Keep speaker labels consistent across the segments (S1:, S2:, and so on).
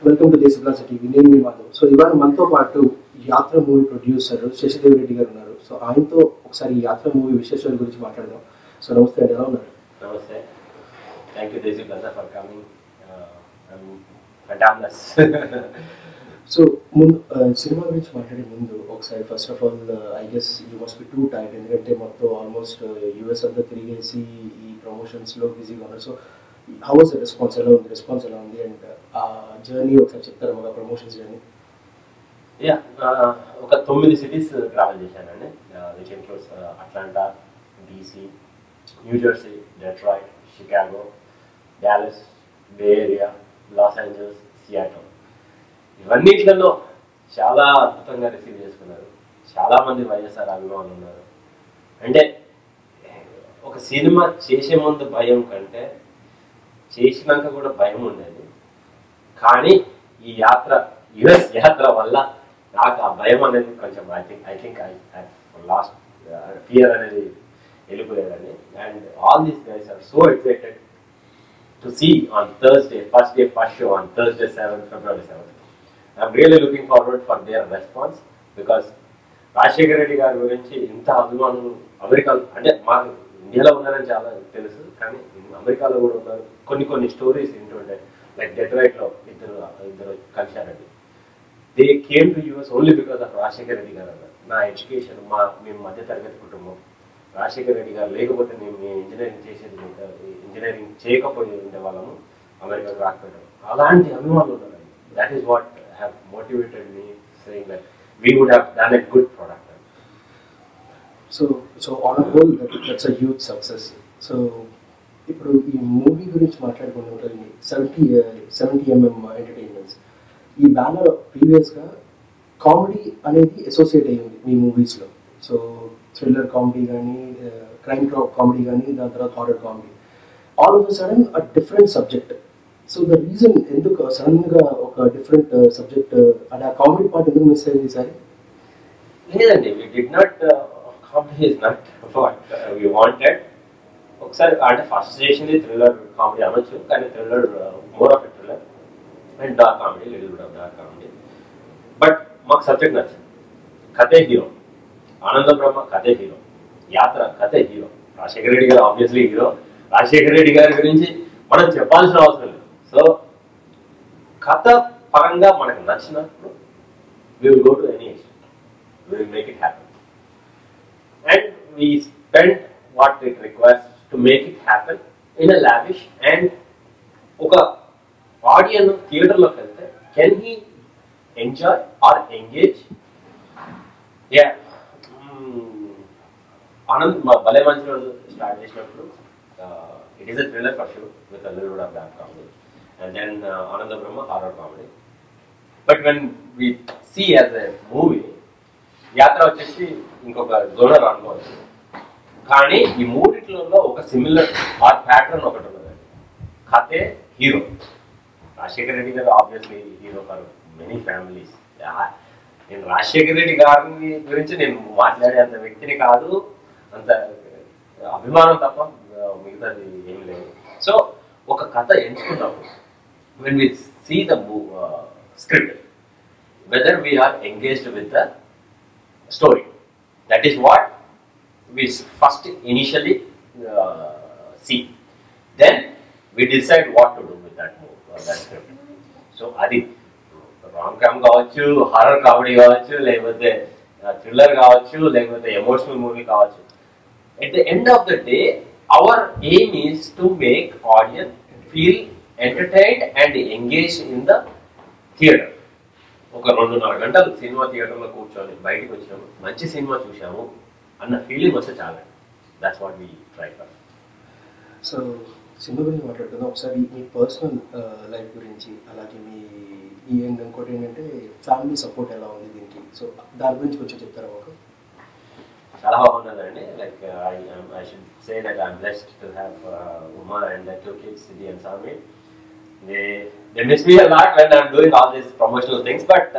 S1: Welcome to దేశప్లాస TV నేను మీ Madhav so ఇవాళ మనతో పాటు యాత్ర మూవీ ప్రొడ్యూసర్ శశిదేవ్ రెడ్డి గారు ఉన్నారు సో ఆయనతో ఒకసారి ఈ యాత్ర మూవీ విశేషాల గురించి మాట్లాడదాం సో నమస్తే అండి ఎలా ఉన్నారు
S2: నమస్తే thank you Desi plaza for coming fantabulous
S1: so ముందు ఆ, సినిమా గురించి మాట్లాడే ముందు ఒకసారి first of all I guess you must be too tight ఎందుకంటే మొత్తం ఆల్మోస్ట్ యూఎస్ అంతా తిరిగేసి ఈ ప్రమోషన్స్లో బిజీగా ఉన్నారు సో హౌ వాస్ రెస్పాన్స్ ఎలా ఉంది రెస్పాన్స్ ఎలా ఉంది అండ్ ఆ జర్నీ ఒకసారి చెప్తారా మాకు ప్రమోషన్స్ జర్నీ
S2: యా ఒక తొమ్మిది సిటీస్ ట్రావెల్ చేశానండి which includes Atlanta DC New Jersey Detroit Chicago Dallas Bay Area Los Angeles Seattle ఇవన్నిట్లలో చాలా అద్భుతంగా రిసీవ్ చేసుకున్నారు చాలా మంది వైఎస్ఆర్ అభిమానులు ఉన్నారు అంటే ఒక సినిమా చేసే ముందు భయం కంటే చేసినాక కూడా భయం ఉండేది కానీ ఈ యాత్ర యుఎస్ యాత్ర వల్ల నాకు ఆ భయం అనేది కొంచెం I think I think I lost fear అనేది వెళ్ళిపోయేదండి and all these guys are so excited to see on Thursday first day first show on Thursday seven February seven I'm really looking forward for their response because Rajasekhara Reddy గారి గురించి ఇంత అభిమానులు America అంటే మాకు ఇండియాలో ఉన్నారని చాలా తెలుసు కానీ అమెరికాలో కూడా ఉన్నారు కొన్ని కొన్ని స్టోరీస్ వింటుంటే లైక్ డెట్రాయిట్ లో ఇద్దరు ఇద్దరు కలిశారండి they came to US only because of Rajasekhara Reddy garu అన్నారు నా ఎడ్యుకేషన్ మా మేము మధ్య తరగతి కుటుంబం రాజశేఖర రెడ్డి గారు లేకపోతే మేము మేము ఇంజనీరింగ్ చేసేది ఇంజనీరింగ్ చేయకపోయి ఉండే వాళ్ళము అమెరికాకు రాకపోయాము అలాంటి అభిమానులు ఉన్నారండి that is what have motivated me saying that we would have done a good product
S1: so so on whole that's a huge success so ఇప్పుడు ఈ మూవీ గురించి మాట్లాడుకుంటూ ఉంటుంది సెవెంటీ సెవెంటీ ఎంఎం ఎంటర్టైన్మెంట్స్ ఈ బ్యానర్ ప్రీవియస్గా కామెడీ అనేది associate అయ్యింది మీ మూవీస్లో సో థ్రిల్లర్ కామెడీ కానీ క్రైమ్ కామెడీ కానీ దాని తర్వాత horror comedy all of sudden a different subject so the reason ఎందుకు సడన్గా ఒక డిఫరెంట్ సబ్జెక్ట్ అంటే ఆ కామెడీ పార్ట్ ఎందుకు మిస్ అయింది సార్
S2: లేదండి we did not comedy is not what we wanted ఒకసారి అంటే ఫస్ట్ చేసింది థ్రిల్లర్ కామెడీ అనొచ్చు కానీ thriller more of a thriller and dark comedy little bit of dark comedy but మాకు సబ్జెక్ట్ నచ్చింది కథే హీరో ఆనంద బ్రహ్మ కథే హీరో యాత్ర కథే hero Rajasekhara Reddy garu obviously hero Rajasekhara Reddy గారి గురించి మనం చెప్పాల్సిన అవసరం లేదు సో కథ పరంగా మనకు నచ్చినప్పుడు we will go to any extent. We will make it happen. And we spend what it requires to make it happen in a lavish and ఒక ఆడియన్ థియేటర్లోకి వెళ్తే can he enjoy or engage yeah Anand మా భలే మంచి రోజు start చేసినప్పుడు it is a thriller for sure with little bit of back comedy and then Ananda Brahma horror comedy but when we see as a movie Yatra వచ్చేసి ఇంకొక genre అనుకోవచ్చు కానీ ఈ మూడిట్లలో ఒక సిమిలర్ ఆర్ ప్యాటర్న్ ఒకటి ఉన్నదండి కథే hero Rajasekhara Reddy garu obviously hero for many families నేను రాజశేఖర రెడ్డి గారిని గురించి నేను మాట్లాడే అంత వ్యక్తిని కాదు అంత అభిమానం తప్ప ఆ, మిగతాది ఏం లేదు సో ఒక కథ ఎంచుకున్నప్పుడు when we see the mo- uh, script, whether we are engaged with the story. That is what we s- first initially uh, see. Then we decide what to do with that move, uh, that script. So అది romcom కావచ్చు horror comedy కావచ్చు లేకపోతే thriller కావచ్చు లేకపోతే emotional movie కావచ్చు at the end of the day, our aim is to make audience feel entertained and engaged in the theater. ఒక రెండున్నర గంటలు సినిమా థియేటర్లో కూర్చొని బయటకు వచ్చినాము మంచి సినిమా చూసాము అన్న ఫీలింగ్ వస్తే చాలు that's what we try for
S1: so సినిమా గురించి మాట్లాడుకుందాం ఒకసారి మీ పర్సనల్ లైఫ్ గురించి అలాగే మీ ఈ అండ్ ఇంకోటి ఏంటంటే ఫ్యామిలీ సపోర్ట్ ఎలా ఉంది దీనికి సో దాని గురించి కొంచెం చెప్తారా మాకు
S2: చాలా బాగున్నదండి like I I should say that I'm blessed to have Uma and two kids Siddhi and Sami they they miss me lot when I'm doing all these promotional things but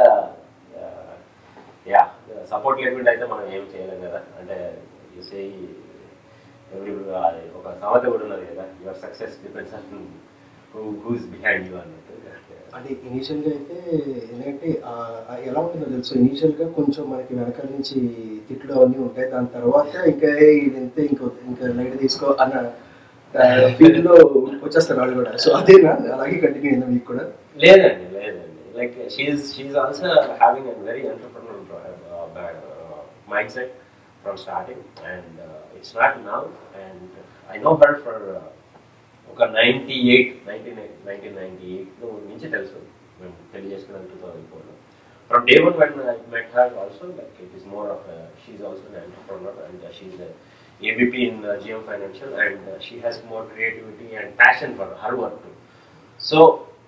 S2: yeah support లేకుండా అయితే మనం ఏం చేయలేం కదా అంటే యూ సే ఎవ్రీ ఒక సమత కూడా ఉన్నది కదా your success depends on who who's behind you అన్నట్టు
S1: అంటే ఇనీషియల్గా అయితే ఏంటంటే ఆ, ఆ ఎలా ఉంటుందో తెలుసు ఇనీషియల్గా కొంచెం మనకి వెనకాల నుంచి తిట్లు అవన్నీ ఉంటాయి దాని తర్వాత ఇంకా "ఏ, ఇది ఇంతే ఇంకో ఇంకా లైట్ తీసుకో అన్న ఫీల్డ్లో వచ్చేస్తారు వాళ్ళు కూడా సో అదేనా అలాగే కంటిన్యూ అయిందా మీకు కూడా
S2: లేదండి లేదండి like she she also having a very entrepreneur mindset from starting and it's not now and I know her for ఒక ninety eight nineteen nineteen ninety eight నుంచి తెలుసు మేము పెళ్లి చేసుకున్నాం టూ థౌసండ్ ఫోర్లో from day one when I met her also like it is more of she also an entrepreneur and uh, she's a AVP in uh, GM Financial and uh, she has more creativity and passion for her work too. So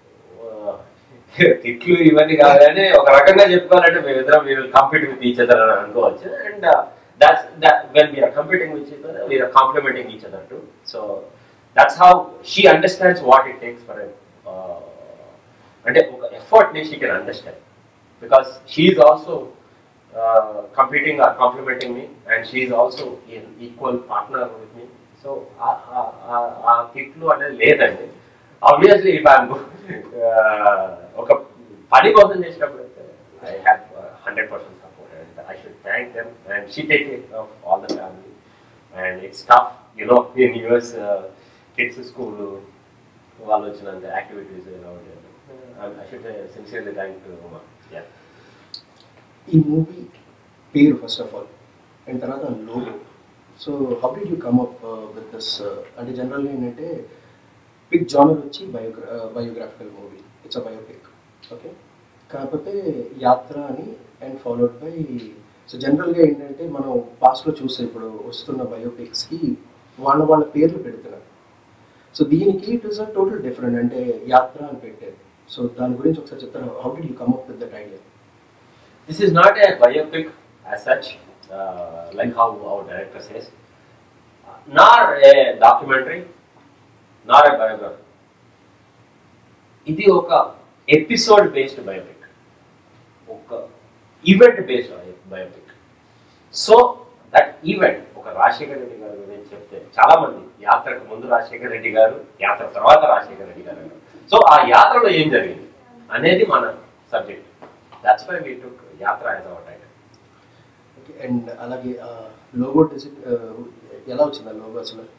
S2: తిట్లు ఇవన్నీ కాదని ఒక రకంగా చెప్పుకోవాలంటే మేమిద్దరం we will compete with each other అని అనుకోవచ్చు and that's that when we're competing with each other we're complimenting each other too so that's how she understands what it takes for అంటే ఒక ఎఫర్ట్ ని she can understand because she also competing or complimenting me and she is also an equal partner with me so ఆ తిట్లు అనేది లేదండి obviously if I'm ఒక పని కోసం చేసినప్పుడు అయితే I have hundred percent support and I should thank them and she take care of all the family and it's tough you know in US kids school వాళ్ళు వచ్చినంత యాక్టివిటీస్ ఎలా ఉంటాయి I should sincerely thank to yeah
S1: ఈ movie పేరు first of all and తర్వాత logo so how did you come up with this అంటే జనరల్గా ఏంటంటే పిక్ జానర్ వచ్చి బయోగ్రా biographical movie it's a biopic okay కాకపోతే యాత్ర అని అండ్ ఫాలోడ్ బై సో జనరల్గా ఏంటంటే మనం పాస్ట్లో చూసే ఇప్పుడు వస్తున్న బయోపిక్స్కి వాళ్ళ వాళ్ళ పేర్లు పెడుతున్నారు సో దీనికి it is a total different అంటే యాత్ర అని పెట్టారు సో దాని గురించి ఒకసారి చెప్తారు how did you come up with that idea
S2: This is not a biopic as such, uh, like how our director says, nor a documentary, nor a biography. ఇది ఒక episode based biopic ఒక event based biopic so that event ఒక రాజశేఖర రెడ్డి గారి గురించి చెప్తే చాలా మంది యాత్రకు ముందు రాజశేఖర రెడ్డి గారు యాత్ర తర్వాత రాజశేఖర రెడ్డి గారు సో ఆ యాత్రలో ఏం జరిగింది అనేది మన subject that's why we took Yatra as our title
S1: okay and అలాగే లోగో డిజైన్ ఎలా వచ్చింది ఆ లోగో అసలు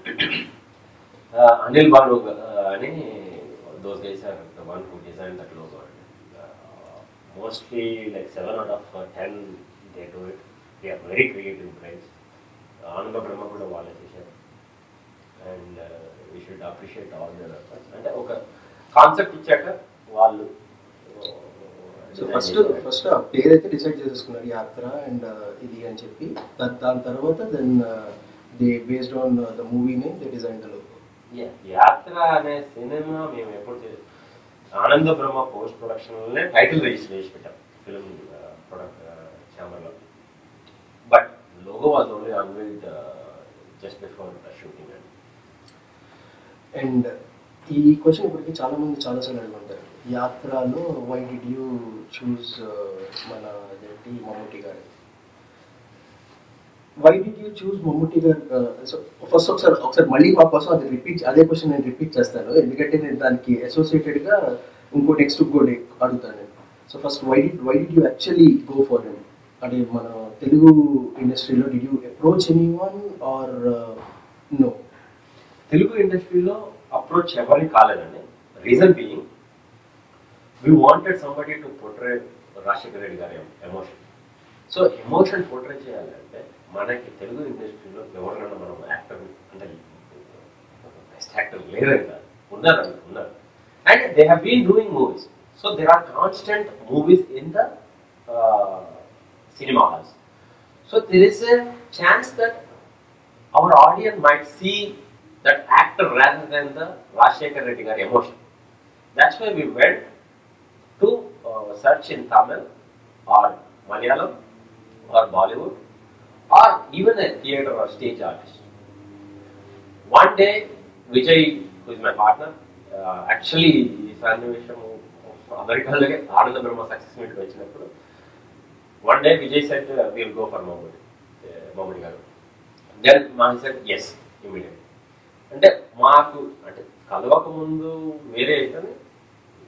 S2: అనిల్ బాలు అని those guys are the one who design that logo mostly like seven out of ten they do it they are very creative brains Ananda Brahma కూడా వాళ్ళే చేశారు and we should appreciate all their అంటే ఒక కాన్సెప్ట్ ఇచ్చాక వాళ్ళు
S1: so first first ఆ పేరు అయితే డిసైడ్ చేసేసుకున్నారు యాత్ర అండ్ ఇది అని చెప్పి దా- దాని తర్వాత then they based on the movie name they design the logo
S2: యా- యాత్ర అనే సినిమా మేము ఎప్పుడు చే- ఆనంద బ్రహ్మ పోస్ట్ ప్రొడక్షన్లోనే టైటిల్ రిజిస్టర్ చేసి పెట్టాం ఫిల్మ్ ప్రొడక్ట్ ఛాంబర్లో but logo was only unveiled just before shooting అండి
S1: అండ్ ఈ క్వశ్చన్ ఇప్పటికి చాలా మంది చాలాసార్లు అడుగుంటారు యాత్రలో వై డిడ్ యూ చూస్ మన అదేంటి Mammootty garu why did you choose Mammootty garu so first ఒకసారి ఒకసారి మళ్ళీ మా కోసం అది రిపీట్ అదే క్వశ్చన్ నేను రిపీట్ చేస్తాను ఎందుకంటే నేను దానికి అసోసియేటెడ్గా ఇంకో నెక్స్ట్ ఇంకోటి అడుగుతాను నేను so first why did why did you actually go for him అంటే మన తెలుగు ఇండస్ట్రీలో did you approach anyone or no
S2: Telugu ఇండస్ట్రీలో అప్రోచ్ ఎవరిని కాలేదండి reason being we wanted somebody to portray Rajasekhara Reddy గారి ఎమోషన్ సో ఎమోషన్ పోర్ట్రే చేయాలంటే మనకి తెలుగు ఇండస్ట్రీలో ఎవరినైనా మనం యాక్టర్ అంటే బెస్ట్ యాక్టర్ లేరని కాదు ఉన్నారండి ఉన్నారు and they have been doing movies so there are constant movies in the cinema halls. So there is a chance that our audience might see that actor rather than the Rajshekar Reddy Garu emotion. That's why we went to uh, search in Tamil or Malayalam or Bollywood or even a theatre or stage artist. One day, Vijay, who is my partner, uh, actually ఈ సన్నివేశము అమెరికాలోనే Ananda Brahma success meet వచ్చినప్పుడు one day Vijay said will go for Mammootty Mammootty garu then మా set yes immediate అంటే మాకు అంటే కలవక ముందు వేరే అయితే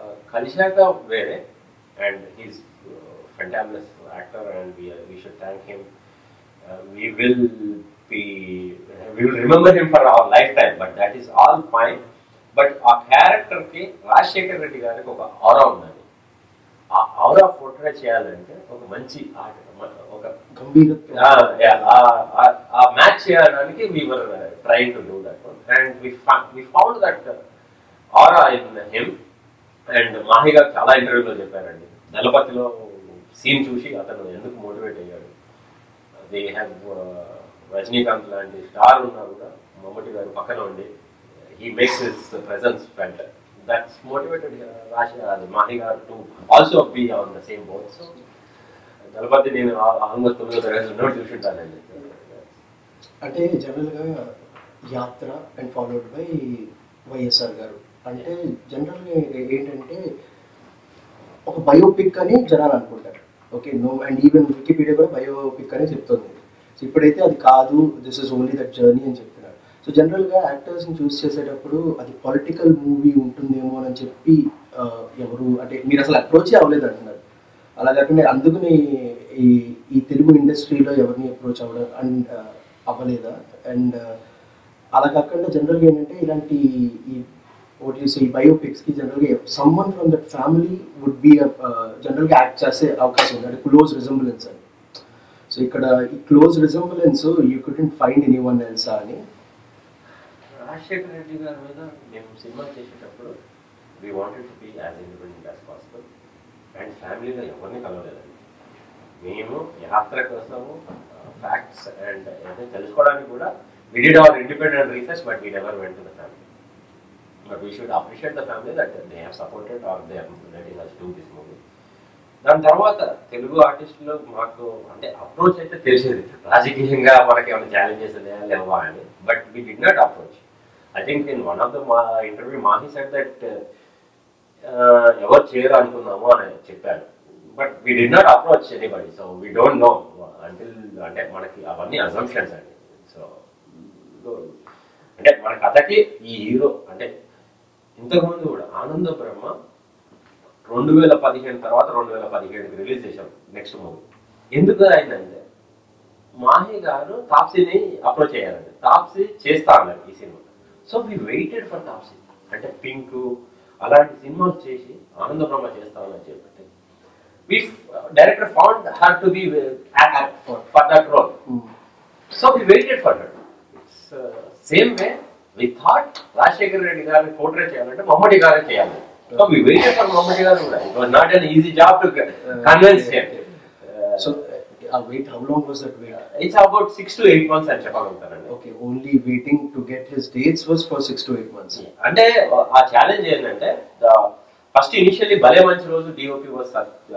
S2: కలిశాక వేరే and he's fantabulous actor and we should thank him we will be we will remember him for our lifetime but that is all fine but ఆ క్యారెక్టర్కి రాజశేఖర్ రెడ్డి గారికి ఒక ఆరా ఉందండి ఆ ఆరా పోర్ట్రే చేయాలంటే ఒక మంచి ఆట ఒక
S1: గంభీరత్వం
S2: Ah, yeah, ah, ah, ah, match చేయడానికి we were uh, trying to do that one. and we found we found that uh, aura in him and Mahe గారు చాలా ఇంటర్వ్యూలో చెప్పారండి దళపతిలో సీన్ చూసి అతను ఎందుకు మోటివేట్ అయ్యాడు దే హ్యావ్ రజనీకాంత్ లాంటి స్టార్ ఉన్నా కూడా మమ్మటి గారు పక్కన ఉండి he makes his presence felt that's motivated రాశి అది Mahi garu to also be on the same board so Dalapathi నేను ఆల్మోస్ట్ తొమ్మిదో తరగతిలో చూసుంటానండి
S1: అంటే జనరల్గా యాత్ర అండ్ ఫాలోడ్ బై వైఎస్ఆర్ గారు అంటే జనరల్గా ఏంటంటే ఒక బయోపిక్ అని జనాలు అనుకుంటారు okay no and even Wikipedia కూడా బయోపిక్ అని చెప్తుంది సో ఇప్పుడైతే అది కాదు this is only that journey అని చెప్తున్నారు సో జనరల్గా యాక్టర్స్ని చూస్ చేసేటప్పుడు అది పొలిటికల్ మూవీ ఉంటుందేమో అని చెప్పి ఆ, ఎవరు అంటే మీరు అసలు అప్రోచే అవ్వలేదు అంటున్నారు అలా కాకుండా అందుకని ఈ ఈ తెలుగు ఇండస్ట్రీలో ఎవరిని అప్రోచ్ అవ్వడం అండ్ అవ్వలేదా అండ్ అలా కాకుండా జనరల్గా ఏంటంటే ఇలాంటి ఈ ఓట్ యూస్ ఈ బయోపిక్స్కి జనరల్గా someone from that family would be జనరల్గా యాక్ట్ చేసే అవకాశం ఉంది అంటే క్లోజ్ రిజంబులెన్స్ అని సో ఇక్కడ ఈ close resemblance you couldn't find any one else అని
S2: రాజశేఖర రెడ్డి గారి మీద మేము సినిమా చేసేటప్పుడు we wanted to be as independent as possible and ఫ్యామిలీలో ఎవరిని కలవలేదండి మేము యాత్ర కోసము ఫ్యాక్ట్స్ అండ్ ఏదైతే తెలుసుకోవడానికి కూడా we did our independent research but we never went to the family but we should appreciate the family that they have supported or they letting us do this movie దాని తర్వాత తెలుగు ఆర్టిస్టులు మాకు అంటే approach అయితే తెలిసేది రాజకీయంగా మనకి ఏమైనా ఛాలెంజెస్ ఉన్నాయా లేవా అని but we did not approach I think in one of the మా ఇంటర్వ్యూ మాహి సెట్ దట్ ఎవరు చేయరు అనుకున్నాము అని చెప్పాను but we did not approach anybody so we don't know until అంటే మనకి అవన్నీ అజంప్షన్స్ అండి సో అంటే మన కథకి ఈ హీరో అంటే ఇంతకుముందు కూడా ఆనంద బ్రహ్మ రెండు వేల పదిహేను తర్వాత రెండు వేల పదిహేడుకి రిలీజ్ చేశాం నెక్స్ట్ మూవీ ఎందుకు అయిందంటే మాహి గారు తాప్సీని అప్రోచ్ చేయాలండి తాప్సీ చేస్తా అన్నారు ఈ cinema so we waited for Taapsee అంటే పింక్ అలాంటి సినిమాలు చేసి ఆనంద బ్రహ్మ చేస్తామని చెప్పి we director found have to be for that role so we waited for that it's same way we thought Rajasekhar Reddy గారిని పోర్ట్రేట్ చేయాలంటే మమ్మడి గారే చేయాలి so we waited for Mammootty garu కూడా it was not an easy job to convince him
S1: so uh wait how long was that wait
S2: it's about six to eight months అని చెప్పగలుగుతానండి
S1: okay only waiting to get his dates was for six to eight months
S2: అంటే ఆ challenge ఏంటంటే first initially భలే మంచి రోజు DOP was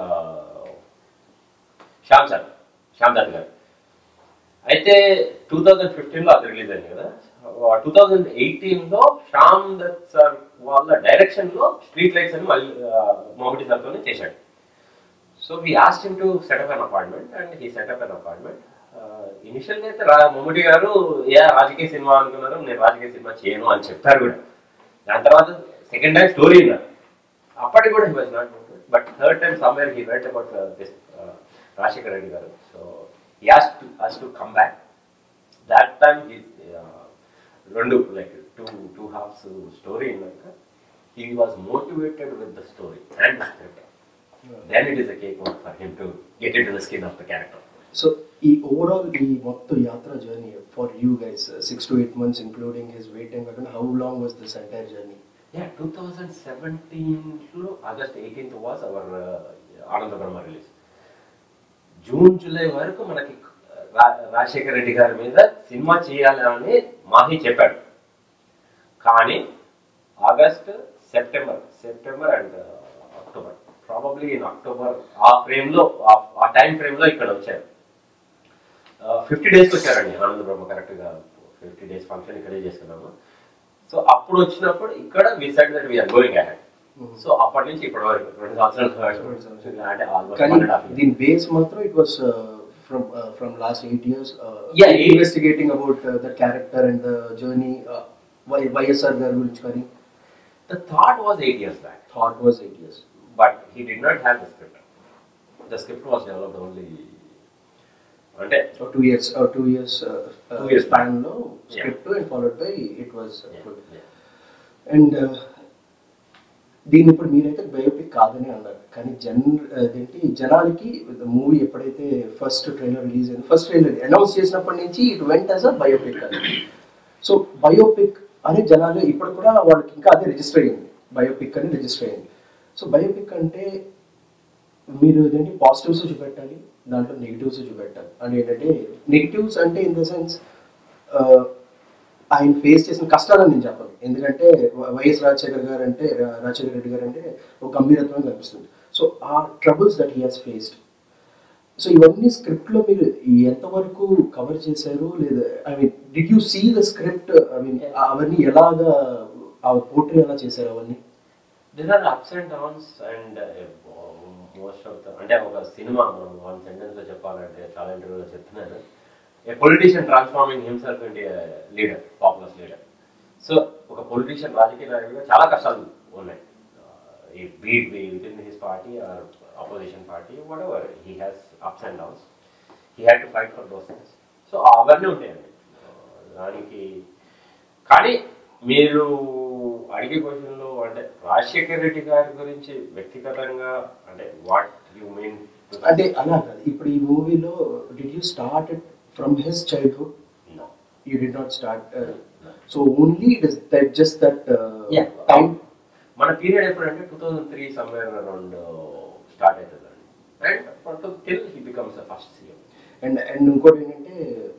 S2: Shyam sir Shyam Dutt garu అయితే two thousand ఫిఫ్టీన్లో అది రిలీజ్ అయింది కదా టూ థౌజండ్ ఎయిటీన్లో శ్యామ్ దత్ సార్ వాళ్ళ డైరెక్షన్లో స్ట్రీట్ లైట్స్ అని మళ్ళీ మోమిటి సార్తోనే చేశాడు so we asked him to set up an apartment and he set up an apartment ఇనిషియల్గా అయితే రా మమ్ముటి గారు ఏ రాజకీయ సినిమా అనుకున్నారు నేను రాజకీయ సినిమా చేయను అని చెప్పారు కూడా దాని తర్వాత సెకండ్ టైం స్టోరీ విన్నారు అప్పటికి కూడా he was not but third time somewhere he write about this Rajasekhar Reddy garu so he has to has to come back that time he రెండు like two two halves story ఉన్నాక he was motivated with the story and script then it is a cake walk for him to get into the skin of the character.
S1: So ఈ overall ఈ మొత్తం Yatra journey for you guys six to eight months including his wait time కాకుండా how long was this entire journey
S2: Yeah, 2017 లో August eighteenth was our ఆనంద బ్రహ్మ release June July వరకు మనకి రా- రాజశేఖర్ రెడ్డి గారి మీద సినిమా చేయాలని మాహి చెప్పాడు కానీ August September September and October probably in October uh frame లో ఆ- ఆ టైం ఫ్రేమ్ లో ఇక్కడ వచ్చారు ఫిఫ్టీ డేస్కి వచ్చారండి ఆనంద బ్రహ్మ కరెక్ట్ గా ఫిఫ్టీ డేస్ ఫంక్షన్ ఇక్కడే చేసుకున్నాము సో అప్పుడు వచ్చినప్పుడు ఇక్కడ we said that we're going ahead so అప్పటి నుంచి ఇప్పటి వరకు రెండు సంవత్సరాలు అంటే ఆల్మోస్ట్
S1: కానీ
S2: వన్ అండ్ హాఫ్
S1: దీని బేస్ మాత్రం it was from from last eight years
S2: Yeah, eight-
S1: investigating about the character and the journey YSR గారి గురించి కానీ
S2: the thought was eight years back
S1: thought was eight years
S2: but he D not have the script the script was developed only అంటే
S1: two years two years
S2: Two years back.
S1: Span లో script and followed by it was
S2: yeah, yeah.
S1: And దీన్ని ఇప్పుడు మీరైతే biopic కాదని అన్నారు కానీ జన్ అదేంటి జనాలకి మూవీ ఎప్పుడైతే ఫస్ట్ ట్రైలర్ రిలీజ్ అయింది ఫస్ట్ ట్రైలర్ అనౌన్స్ చేసినప్పటి నుంచి it went as a biopic అని సో బయోపిక్ అనే జనాలు ఇప్పుడు కూడా వాళ్ళకి ఇంకా అదే రిజిస్టర్ అయ్యింది బయోపిక్ అని రిజిస్టర్ అయ్యింది సో బయోపిక్ అంటే మీరు ఏంటంటే పాజిటివ్స్ చూపెట్టాలి దాంట్లో నెగిటివ్స్ చూపెట్టాలి అంటే ఏంటంటే నెగిటివ్స్ అంటే ఇన్ ద సెన్స్ ఆయన ఫేస్ చేసిన కష్టాలని నేను చెప్పను ఎందుకంటే వ- వైఎస్ రాజశేఖర్ గారు అంటే రా- రాజశేఖర రెడ్డి గారు అంటే ఒక గంభీరత్వం కనిపిస్తుంది so uh troubles that he has faced so ఇవన్నీ స్క్రిప్ట్ లో మీరు ఎంతవరకు కవర్ చేశారు లేదా I mean did you see the script I mean అవన్నీ ఎలాగా ఆ పోర్ట్రీ ఎలా చేశారు అవన్నీ
S2: there are ups and downs and most of the అంటే ఒక సినిమా మనం వన్ సెంటెన్స్ లో చెప్పాలంటే చాలా ఇంటర్వ్యూలో చెప్తున్నాను a politician transforming himself into leader popular leader so ఒక పొలిటీషియన్ రాజకీయ నాయకుడిగా చాలా కష్టాలు ఉన్నాయి ఈ be it within his party or opposition party whatever he has ups and downs he had to fight for those things so అవన్నీ ఉంటాయండి దానికి కానీ మీరు అడిగే క్వశ్చన్లో అంటే రాజశేఖర్ రెడ్డి గారి గురించి వ్యక్తిగతంగా అంటే వాట్ యు మీన్
S1: అంటే అలా కాదు ఇప్పుడు ఈ మూవీలో did you start from his childhood you did not start so only it is that just that time
S2: మన పీరియడ్ ఎప్పుడంటే two thousand three somewhere around start అవుతుందండి and till he becomes first CM
S1: and and ఇంకోటి ఏంటంటే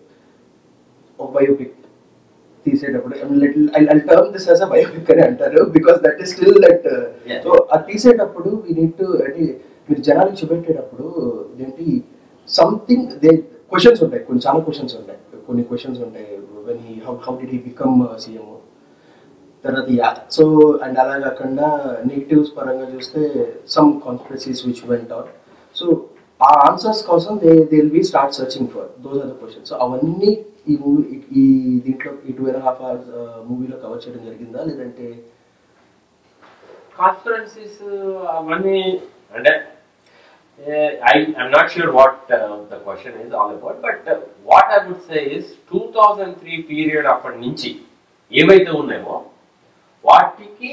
S1: ఒక biopic తీసేటప్పుడు I term this as a biopic అని అంటారు because that is still that
S2: Yeah.
S1: So అది తీసేటప్పుడు వీ నీడ్ టు అంటే మీరు జనాలకు చూపెట్టేటప్పుడు ఏంటి సంథింగ్ దే క్వశ్చన్స్ ఉంటాయి కొన్ని చాలా క్వశ్చన్స్ ఉంటాయి కొన్ని క్వశ్చన్స్ ఉంటాయి when he how how did he become CM తర్వాత యా సో అండ్ అలా కాకుండా నెగిటివ్స్ పరంగా చూస్తే some conspiracies which went out so uh answers కోసం they they will be start searching for those are the questions so అవన్నీ ఈ movie ఈ దీంట్లో ఈ టూ అండ్ హాఫ్ అవర్స్ మూవీలో కవర్ చేయడం జరిగిందా లేదంటే
S2: కాన్ఫరెన్సెస్ అవన్నీ అంటే I I'm not sure what the question is all about but what I would say is two thousand three period అప్పటి నుంచి ఏవైతే ఉన్నాయో వాటికి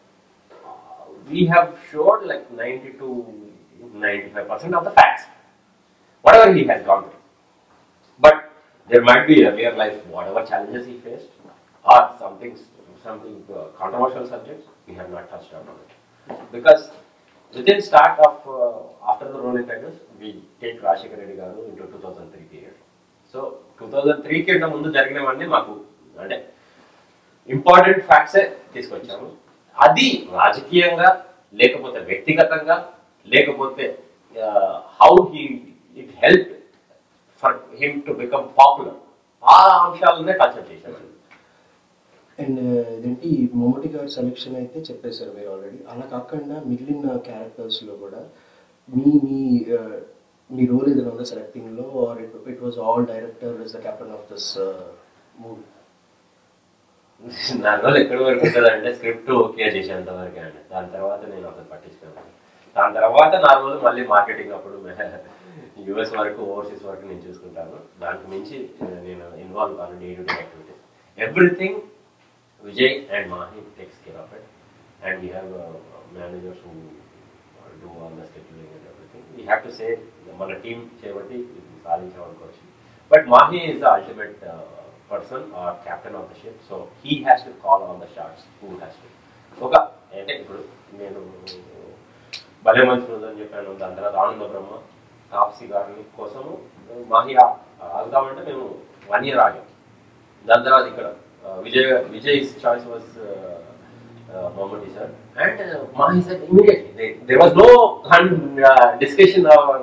S2: we have showed like ninety to ninety five percent of the facts whatever he has gone But there might be a real life, whatever challenges he faced, or something, something uh, controversial subjects, we have not touched upon it. Because within start of, uh, after the rolling tigers, we take Rashikar Reddy garu into 2003 period. So two thousand three కింద ముందు జరిగినవన్నీ మాకు అంటే important ఫ్యాక్ట్సే తీసుకొచ్చాము అది రాజకీయంగా లేకపోతే వ్యక్తిగతంగా లేకపోతే how he it help for him to become popular ఆ అంశాలనే కాన్సెప్ట్ చేశాను
S1: అండ్ ఇదేంటి మమ్మటి గారి సెలెక్షన్ అయితే చెప్పేశారు మీరు ఆల్రెడీ అలా కాకుండా మిగిలిన క్యారెక్టర్స్లో కూడా మీ మీ uh, మీ రోల్ ఏదైనా ఉందా సెలెక్టింగ్లో or it it was all director is the captain of this movie
S2: నా రోజు ఎక్కడి వరకు ఉంటుందంటే స్క్రిప్ట్ ఓకే చేసేంత వరకే అండి దాని తర్వాత నేను అసలు పట్టించుకోను దాని తర్వాత నా రోజు మళ్ళీ మార్కెటింగ్ అప్పుడు యుఎస్ వరకు ఓవర్సీస్ వరకు నేను చూసుకుంటాను దానికి మించి uh, నేను ఇన్వాల్వ్ కాను day to day activities everything Vijay and Mahi takes care of it and we have managers who do all the scheduling and everything we have to say మన టీం చేయబట్టి ఇది సాధించామనుకోవచ్చు but Mahi is the ultimate person or captain of the ship so he has to call on the shots who has to ఒక అంటే ఇప్పుడు నేను భలే మనుషులు అని చెప్పాను దాని తర్వాత ఆనంద బ్రహ్మ తాప్సీ గారిని కోసము మాహి ఆగుదామంటే మేము వన్ ఇయర్ ఆగాం దాని తర్వాత ఇక్కడ uh, Vijay Vijay choice was Mohammed sir and Mahi sir immediately there was no discussion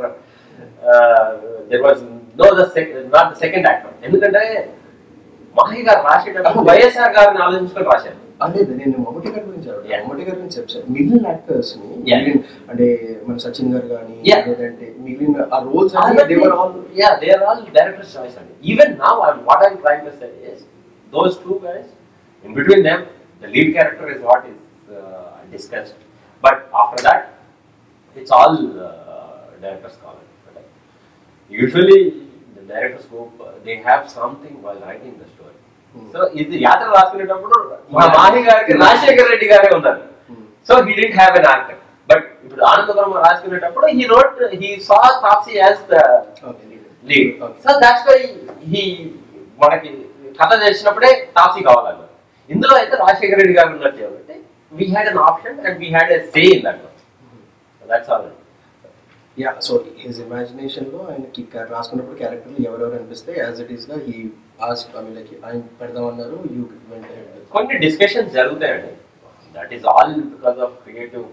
S2: there was no the not the second actor ఎందుకంటే మాహి గారు రాసేటప్పుడు వైఎస్ఆర్ గారిని ఆలోచించుకొని రాశారు
S1: లేదు నేను మమ్మటి గారి గురించి అడగలేదు.
S2: Yeah.
S1: మమ్మటి గారి గురించి చెప్పాను మిగిలిన యాక్టర్స్ ని
S2: Yeah.
S1: మిగిలిన అంటే మన సచిన్ గారు కానీ
S2: Yeah.
S1: లేదంటే మిగిలిన ఆ roles
S2: They were all, yeah, they are all director's choice. only. Even now, I'm, what I'm trying to say is, those two guys, in between them, the lead character is what is discussed but after that it's all directors కావాలి usually directors గోప్ they have something while writing the story
S1: Hmm.
S2: So ఇది యాత్ర రాసుకునేటప్పుడు మా మాహి గారికి రాజశేఖర్ రెడ్డి గారే ఉన్నారు
S1: Hmm.
S2: So he didn't have an actor but ఇప్పుడు ఆనందపురం రాసుకునేటప్పుడు he wrote he saw Taapsee as the
S1: Okay, lead.
S2: Lead
S1: Okay.
S2: So that's why he మనకి కథ చేసినప్పుడే తాప్సీ కావాలన్నారు ఇందులో అయితే రాజశేఖర రెడ్డి గారు ఉన్నారు కాబట్టి we had an option and we had a say in that that's all
S1: yeah so his imagination లో ఆయనకి క- రాసుకున్నప్పుడు క్యారెక్టర్లు ఎవరెవరు అనిపిస్తే యాజ్ ఇట్ ఈస్ గా ఈ ఆస్ ఐ మీన్ లైక్ ఆయన పెడదామన్నారు యూ వెంట
S2: కొన్ని డిస్కషన్స్ జరుగుతాయండి that is all because of creative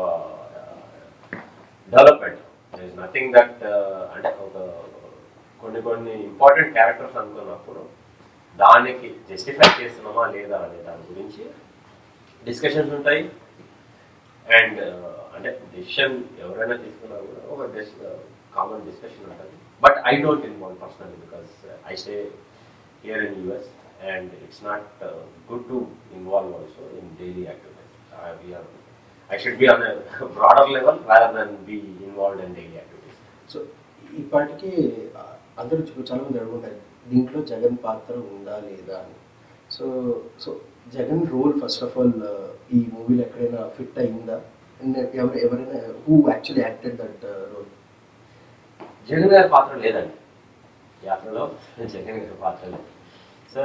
S2: development is nothing that అంటే ఒక కొన్ని కొన్ని ఇంపార్టెంట్ క్యారెక్టర్స్ అనుకున్నప్పుడు దానికి జస్టిఫై చేస్తున్నామా లేదా అనే దాని గురించి డిస్కషన్స్ ఉంటాయి అండ్ అంటే డెసిషన్ ఎవరైనా తీసుకున్నా కూడా ఒక కామన్ డిస్కషన్ ఉంటుంది but I don't involve personally because I stay here in US and it's not good to involve also in daily activities I should be on broader level rather than be involved in daily activities
S1: so ఇప్పటికీ ఆ, అందరూ చూ- చాలా మంది అడుగుంటారు దీంట్లో జగన్ పాత్ర ఉందా లేదా అని so so Jagan role first of all ఈ మూవీలో ఎక్కడైనా ఫిట్ అయిందా And ఎవరు ఎవరైనా who actually acted that role
S2: Jagan గారి పాత్ర లేదండి యాత్రలో జగన్ గారి పాత్ర లేదు so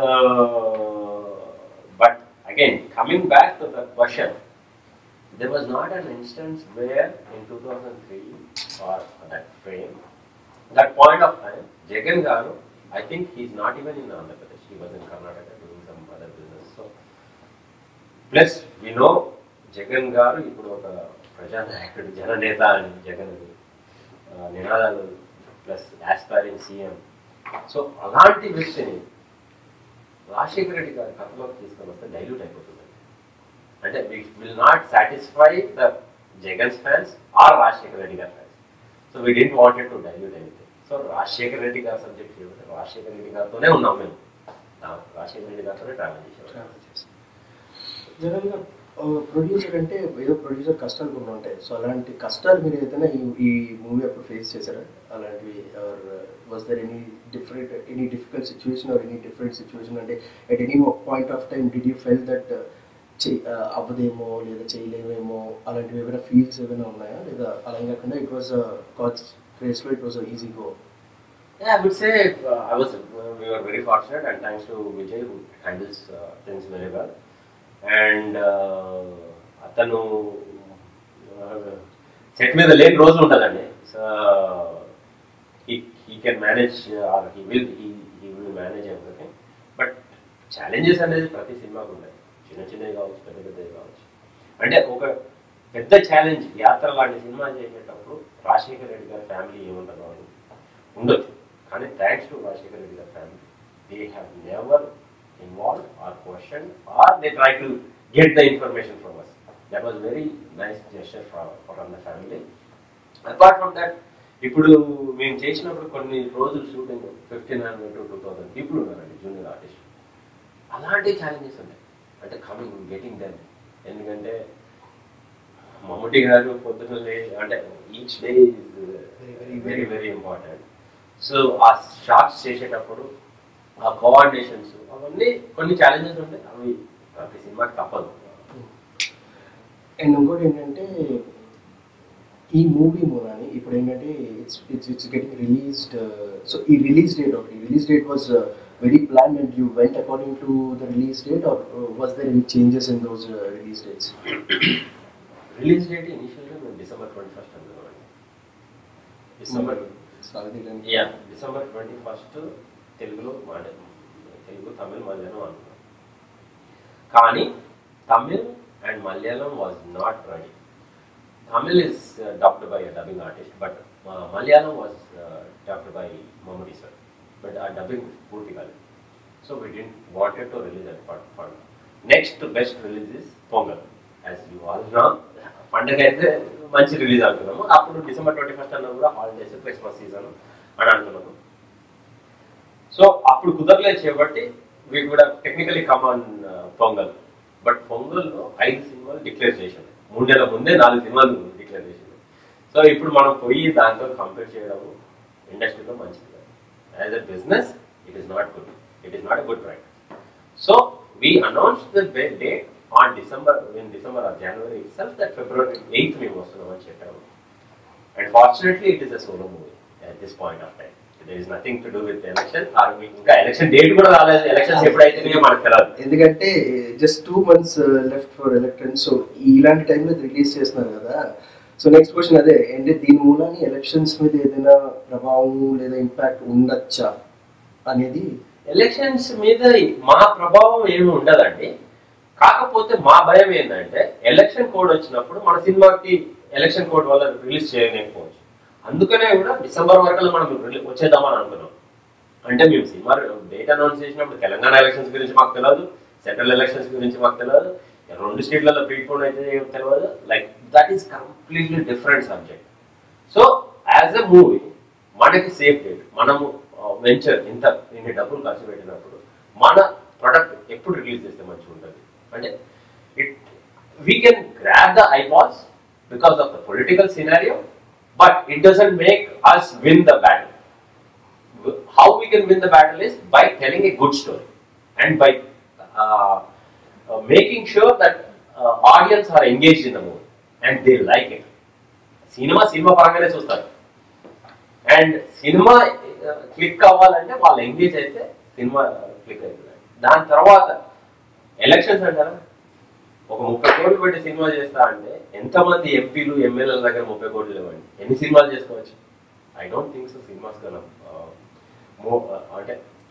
S2: but again coming back to the question there was not an instance where in 2003 or that frame, that point of time, Jagan Garu, I think he's not even in Andhra Pradesh. He was in Karnataka doing some other business. So, plus we know Jagan garu ఇప్పుడు ఒక ప్రజానాయకుడు జననేత అని జగన్ అని, ఆ, నినాదాలు plus aspiring CM so అలాంటి వ్యక్తిని రాజశేఖర రెడ్డి గారి కథలోకి తీసుకొని వస్తే డైల్యూట్ అయిపోతుంది అంటే we will not satisfy the Jagan's fans or Rajasekhara Reddy గారి fans so we didn't wanted to dilute anything so Rajasekhara Reddy గారి సబ్జెక్ట్ ఏమంటే రాజశేఖర రెడ్డి గారితోనే ఉన్నాం మేము ఆ, రాజశేఖర రెడ్డి గారితోనే ట్రావెల్ చేసాం
S1: జనరల్గా ప్రొడ్యూసర్ అంటే ఏదో ప్రొడ్యూసర్ కష్టాలు కొన్ని ఉంటాయి సో అలాంటి కష్టాలు మీరు ఏదైనా ఈ ఈ మూవీ అప్పుడు ఫేస్ చేశారా అలాంటివి or was there any different any difficult situation or any different situation అంటే at any point of time did you feel that అవ్వదేమో లేదా చేయలేమేమో అలాంటివి ఏమైనా ఫీల్స్ ఏమైనా ఉన్నాయా లేదా అలా కాకుండా ఇట్ వాజ్ కాజ్ క్రేస్లో it was easy go
S2: Yeah, I would say uh, I was uh, we were very fortunate and thanks to Vijay who handles uh, things very well. And uh, అతను set మీద లేని రోజు ఉంటుందండి so he can manage or he will he he will manage everything but challenges అనేది ప్రతి సినిమాకు ఉంటాయి చిన్న చిన్నవి కావచ్చు పెద్ద పెద్దవి కావచ్చు అంటే ఒక పెద్ద ఛాలెంజ్ యాత్ర లాంటి సినిమా చేసేటప్పుడు రాజశేఖర్ రెడ్డి గారి ఫ్యామిలీ ఏముంటుందో అని ఉండొచ్చు కానీ థ్యాంక్స్ టు రాజశేఖర్ రెడ్డి గారి family they have never involve or question or they try to get the information from us that was very nice gesture for the family apart from that ఇప్పుడు మేము చేసినప్పుడు కొన్ని రోజులు shooting fifteen hundred to two thousand people ఉన్నారండి junior artist అలాంటి challenges ఉంటాయి అంటే coming getting then ఎందుకంటే మమ్ముటి గారు పొద్దున్న లే- అంటే each day very very very important so uh shots చేసేటప్పుడు ఆ కోఆర్డినేషన్స్ అవన్నీ కొన్ని ఛాలెంజెస్ ఉంటాయి అవి ప్రతి సినిమాకి తప్పదు
S1: అండ్ ఇంకోటి ఏంటంటే ఈ మూవీ మూలాని ఇప్పుడు ఏంటంటే its its its getting released so ఈ రిలీజ్ డేట్ ఒకటి release date was very plan and you went according to the release date or was there any changes in those release dates
S2: release date ఇనిషియల్గా మేము December twenty first అనుకున్నామండి December yeah December twenty first తెలుగులో మాడ తెలుగు తమిళ్ మలయాళం అనుకున్నాం కానీ Tamil and Malayalam was not ready Tamil is dubbed by dubbing artist but Malayalam was dubbed by Mammootty sir but ఆ dubbing పూర్తి కాలేదు so we didn't wanted to release at ఫండ్ next best release is Pongal as you all know పండుగ అయితే మంచి release అనుకున్నాము అప్పుడు December twenty first అన్న కూడా హాలిడేస్ క్రిస్మస్ సీజన్ అని అనుకున్నాము సో అప్పుడు కుదరలేదు చేయబట్టి వీ కూడా టెక్నికలీ కమాన్ పొంగల్ బట్ పొంగల్లో ఐదు సినిమాలు డిక్లేర్ చేసింది మూడేళ్ల ముందే నాలుగు సినిమాలు డిక్లేర్ చేసింది సో ఇప్పుడు మనం పోయి దాంతో కంపేర్ చేయడం ఇండస్ట్రీలో మంచిది as a business it is not good it is not a good practice so we announced the ba- date on December, in December or January itself that February 8th మేము వస్తున్నామని చెప్పాము and fortunately it is a solo movie at this point of time there is nothing to do with election or మీకు ఇంకా election date కూడా రాలేదు elections ఎప్పుడైతే మనకు తెలియదు
S1: ఎందుకంటే just two months left for election so ఇలాంటి టైంలో రిలీజ్ చేస్తున్నారు కదా సో నెక్స్ట్ క్వశ్చన్ అదే అంటే దీని మూలాన్ని ఎలక్షన్స్ మీద ఏదైనా ప్రభావం లేదా ఇంపాక్ట్ ఉండొచ్చా అనేది
S2: ఎలక్షన్స్ మీద మా ప్రభావం ఏమి ఉండదండి కాకపోతే మా భయం ఏంటంటే ఎలక్షన్ కోడ్ వచ్చినప్పుడు మన సినిమాకి ఎలక్షన్ కోడ్ వల్ల రిలీజ్ చేయలేకపోవచ్చు అందుకనే కూడా డిసెంబర్ వరకు మనం రిలీ- వచ్చేద్దామని అనుకున్నాం అంటే మేము సినిమా డేట్ అనౌన్స్ చేసినప్పుడు తెలంగాణ ఎలక్షన్స్ గురించి మాకు తెలియదు సెంట్రల్ ఎలక్షన్స్ గురించి మాకు తెలియదు రెండు స్టేట్లలో ప్రీపోన్ అయితే ఏమో తెలియదు like that is completely different subject so as a movie మనకి సేఫ్ డేట్ మనము వెంచర్ ఇంత ఇన్ని డబ్బులు ఖర్చు పెట్టినప్పుడు మన ప్రొడక్ట్ ఎప్పుడు రిలీజ్ చేస్తే మంచిగా ఉంటుంది అంటే it we can grab the eyeballs because of the political scenario but it doesn't make us win the battle how we can win the battle is by telling a good story and by uh, uh, making sure that uh, audience are engaged in the movie and they like it. సినిమా సినిమా పరంగానే చూస్తారు and cinema click అవ్వాలంటే వాళ్ళు engage అయితే cinema click అవుతుంది దాని తర్వాత ఎలక్షన్స్ అంటారా ఒక ముప్పై కోట్లు పెట్టి సినిమా చేస్తా అంటే ఎంతమంది ఎంపీలు ఎమ్మెల్యేల దగ్గర ముప్పై కోట్లు ఇవ్వండి ఎన్ని సినిమాలు చేసుకోవచ్చు I don't think so cinemas కన్నా అంటే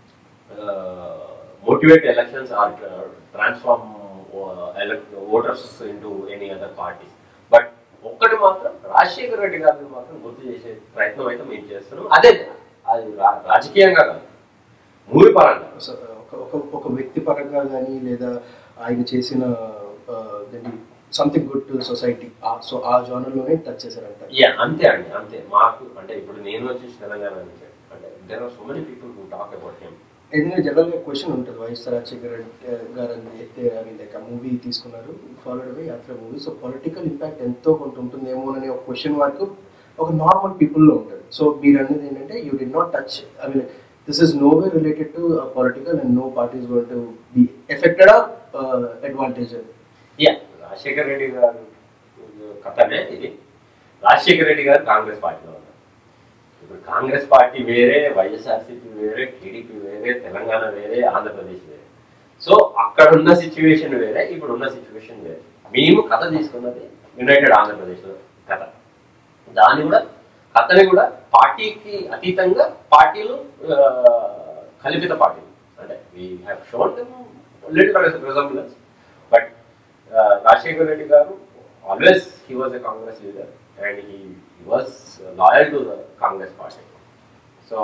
S2: motivate elections or transform voters into any other parties but ఒక్కటి మాత్రం రాజశేఖర రెడ్డి గారిని మాత్రం గుర్తు చేసే ప్రయత్నం అయితే మేము చేస్తున్నాం అదే అది రా- రాజకీయంగా కాదు మూవీ పరంగా
S1: సో, ఒక ఒక ఒక వ్యక్తి పరంగా కానీ లేదా ఆయన చేసిన something good to society so ఆ జోనర్లోనే టచ్ చేశారంట
S2: యా అంతే అండి అంతే మాకు అంటే ఇప్పుడు నేను వచ్చేసి తెలంగాణ నుంచి అంటే there are so many people who talk about him
S1: ఎందుకంటే జనరల్గా క్వశ్చన్ ఉంటుంది వైఎస్ రాజశేఖర్ రెడ్డి గారు అని అయితే ఐ మీన్ లైక్ ఆ మూవీ తీసుకున్నారు ఫాలోడ్ అవే Yatra movie so political impact ఎంతో కొంత ఉంటుందేమో అనే ఒక క్వశ్చన్ వరకు ఒక నార్మల్ పీపుల్లో ఉంటుంది సో మీరు అనేది ఏంటంటే you did not touch I mean this is no way related to political and no parties gone to be affected of advantage
S2: yeah Rajasekhara Reddy garu కథనే ఇది రాజశేఖర రెడ్డి గారు కాంగ్రెస్ పార్టీలో ఉన్నారు ఇప్పుడు కాంగ్రెస్ పార్టీ వేరే వైఎస్ఆర్సీపీ వేరే టీడీపీ వేరే తెలంగాణ వేరే ఆంధ్రప్రదేశ్ వేరే సో అక్కడ ఉన్న సిచ్యువేషన్ వేరే ఇప్పుడు ఉన్న సిచ్యువేషన్ వేరే మేము కథ తీసుకున్నది యునైటెడ్ ఆంధ్రప్రదేశ్లో కథ దాన్ని కూడా కథని కూడా పార్టీకి అతీతంగా పార్టీలు ఆ, కల్పిత పార్టీలు అంటే we have shown little resemblance but Rajasekhar Reddy garu always he was a Congress leader and he was loyal to the Congress party so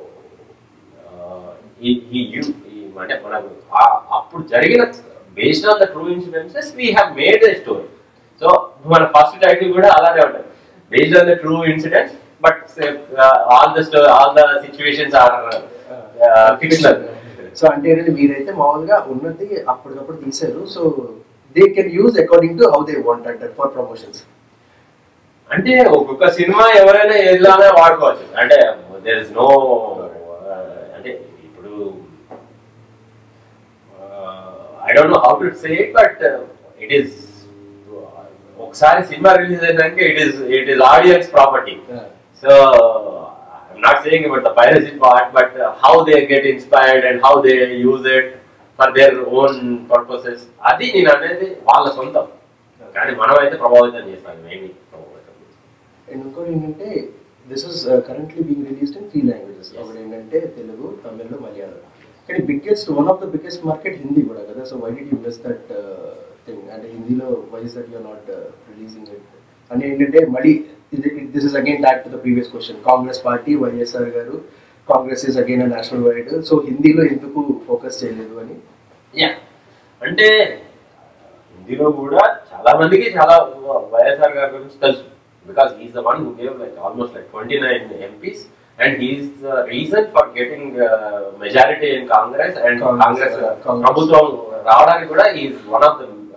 S2: ఈ అంటే మనకు ఆ- అప్పుడు జరిగిన based on the true incidences we have made a story so మన ఫస్ట్ టైటిల్ కూడా అలానే ఉంటుంది based on the true incidents but all the story all the situations are fictional
S1: so అంటే ఏంటంటే మీరైతే మామూలుగా ఉన్నది అప్పటికప్పుడు తీశారు so they can use according to how they want అంటారు ఫర్ ప్రమోషన్స్
S2: అంటే ఒక్కొక్క సినిమా ఎవరైనా ఏదిలానే వాడుకోవచ్చు అంటే దేర్ ఇస్ నో అంటే ఇప్పుడు I don't know how to say it but it is ఒకసారి సినిమా రిలీజ్ అయినాక it is it is audience property so I'm not saying about the piracy part but how they get inspired and how they use it for their own purposes అది నేను అనేది వాళ్ళ సొంతం కానీ మనం అయితే ప్రభావితం చేస్తాం ఏమి ప్రభావితం చేస్తాం.
S1: అండ్ ఇంకోటి ఏంటంటే this is currently being released in three languages
S2: Yes.
S1: ఒకటి ఏంటంటే తెలుగు తమిళ్ మలయాళం కానీ biggest one of the biggest market Hindi కూడా కదా so why did you miss that thing అంటే హిందీలో why is that you're not releasing it అంటే ఏంటంటే మళ్ళీ this is again back to the previous question Congress party YSR garu Congress is again national wide so హిందీలో ఎందుకు focus చేయలేదు అని
S2: యా అంటే హిందీలో కూడా చాలా మందికి చాలా వైఎస్ఆర్ గారి గురించి తెలుసు because he's the one who gave like almost like twenty nine MPs and he's the reason for getting majority in Congress and
S1: Congress,
S2: Congress
S1: uh, Congress.
S2: ప్రభుత్వం రావడానికి కూడా is one of the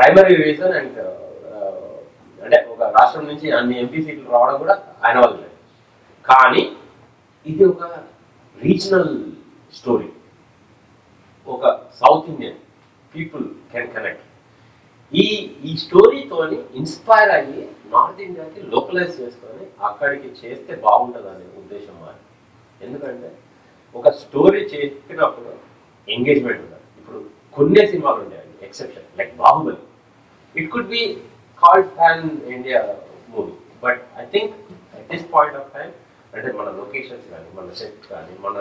S2: primary reason and అంటే ఒక రాష్ట్రం నుంచి అన్ని MP సీట్లు రావడం కూడా ఆయన వల్లే కానీ ఇది ఒక రీజనల్ స్టోరీ ఒక south Indian people can connect ఈ ఈ స్టోరీతోని ఇన్స్పైర్ అయ్యి నార్త్ ఇండియాకి లోకలైజ్ చేసుకొని అక్కడికి చేస్తే బాగుంటుంది అనే ఉద్దేశం మాది ఎందుకంటే ఒక స్టోరీ చెప్పినప్పుడు ఎంగేజ్మెంట్ ఉండాలి ఇప్పుడు కొన్ని సినిమాలు ఉంటాయండి exception like Baahubali it could be called pan India movie but I think at this point of time అంటే మన లొకేషన్స్ కానీ మన సెట్ కానీ మన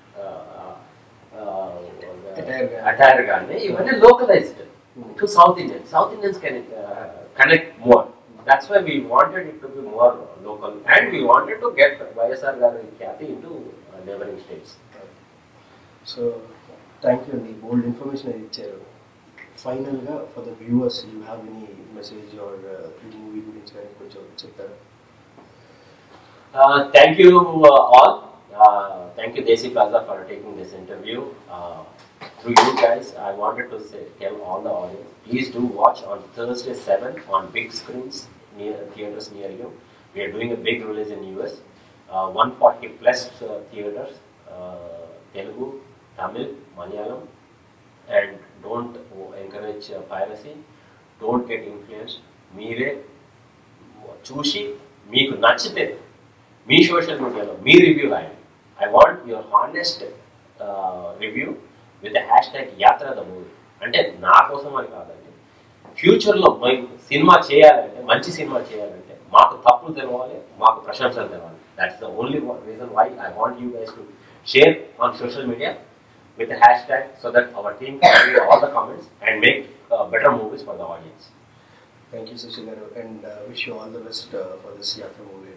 S1: Attire కానీ.
S2: అటైర్ కానీ ఇవన్నీ localized to south Indian south Indians can connect more that's why we wanted it to be more local and we wanted to get YSR గారి ఖ్యాతి into neighbouring states
S1: so thank you అండి బోల్డ్ information అది ఇచ్చారు ఫైనల్గా for the viewers you have any message or ఈ movie గురించి కానీ కొంచెం చెప్తారా
S2: Uh, thank you uh, all. Uh, thank you, Desi Plaza, for taking this interview. Uh, through you guys, I wanted to say, tell all the audience, please do watch on Thursday 7 on big screens near theaters near you. We are doing a big release in US. Uh, 140 plus uh, theaters, uh, Telugu, Tamil, Malayalam, and don't encourage uh, piracy. Don't get influenced. మీరే చూసి మీకు నచ్చితే మీ social మీడియాలో మీ review రాయండి I want your honest review with hashtag Yatra the movie అంటే నా కోసం అని కాదండి ఫ్యూచర్లో మేము సినిమా చేయాలంటే మంచి సినిమా చేయాలంటే మాకు తప్పులు తెలవాలి మాకు ప్రశంసలు తెలవాలి that's the only reason why I want you guys to share on social media with hashtag so that our team can read all the comments and make better movies for the audience
S1: thank you Shashi garu and wish you all the best for this Yatra movie